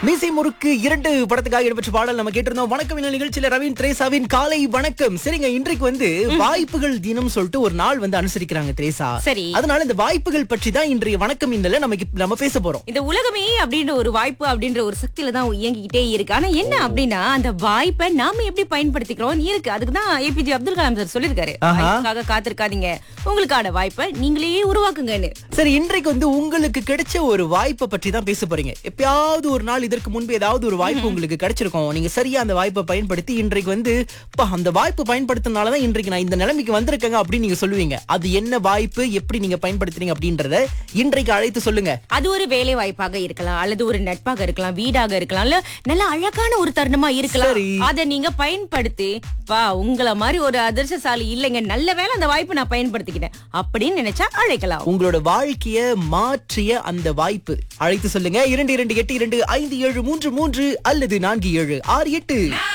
மீசை முறுக்கு இரண்டு படத்துக்காக இடம்பெற்ற பாடல் நம்ம கேட்டிருந்தோம் வணக்கம் இந்த நிகழ்ச்சியில ரவீன் திரேசாவின் காலை வணக்கம் சரிங்க இன்றைக்கு வந்து வாய்ப்புகள் தினம் சொல்லிட்டு ஒரு நாள் வந்து அனுசரிக்கிறாங்க திரேசா சரி. அதனால இந்த வாய்ப்புகள் பற்றி தான் இன்றைய வணக்கம் இந்த நமக்கு நம்ம பேச போறோம் இந்த உலகமே அப்படின்ற ஒரு வாய்ப்பு அப்படின்ற ஒரு சக்தியில தான் இயங்கிக்கிட்டே இருக்கு ஆனா என்ன அப்படின்னா அந்த வாய்ப்பை நாம எப்படி பயன்படுத்திக்கிறோம் இருக்கு அதுக்கு தான் ஏபிஜே அப்துல் கலாம் சார் சொல்லிருக்காரு ஆஹா. வாய்ப்புக்காக காத்திருக்காதீங்க உங்களுக்கான வாய்ப்பை நீங்களே உருவாக்குங்கன்னு சரி இன்றைக்கு வந்து உங்களுக்கு கிடைச்ச ஒரு வாய்ப்பை பற்றி தான் பேச போறீங்க எப்பயாவது ஒரு நாள் இதற்கு முன்பு ஏதாவது ஒரு வாய்ப்பு உங்களுக்கு கிடைச்சிருக்கும் நீங்க சரியா அந்த வாய்ப்பை பயன்படுத்தி இன்றைக்கு வந்து "பா, அந்த வாய்ப்பு பயன்படுத்தினாலதான் இன்றைக்கு நான் இந்த நிலைமைக்கு வந்திருக்கேங்க அப்படின்னு நீங்க சொல்லுவீங்க அது என்ன வாய்ப்பு எப்படி நீங்க பயன்படுத்துறீங்க அப்படின்றத இன்றைக்கு அழைத்து சொல்லுங்க அது ஒரு வேலை வாய்ப்பாக இருக்கலாம் அல்லது ஒரு நட்பாக இருக்கலாம் வீடாக இருக்கலாம் இல்ல நல்ல அழகான ஒரு தருணமா இருக்கலாம் சரி. அதை நீங்க பயன்படுத்தி வா உங்களை மாதிரி ஒரு அதிர்ஷ்டசாலி இல்லைங்க நல்ல வேளை அந்த வாய்ப்பை நான் பயன்படுத்திக்கிட்டேன் அப்படின்னு நினைச்சா அழைக்கலாம் உங்களோட வாழ்க்கைய மாற்றிய அந்த வாய்ப்பு அழைத்து சொல்லுங்க இரண்டு இரண்டு எட்டு இரண்டு ஐந்து ஏழு மூன்று மூன்று அல்லது நான்கு ஏழு ஆறு எட்டு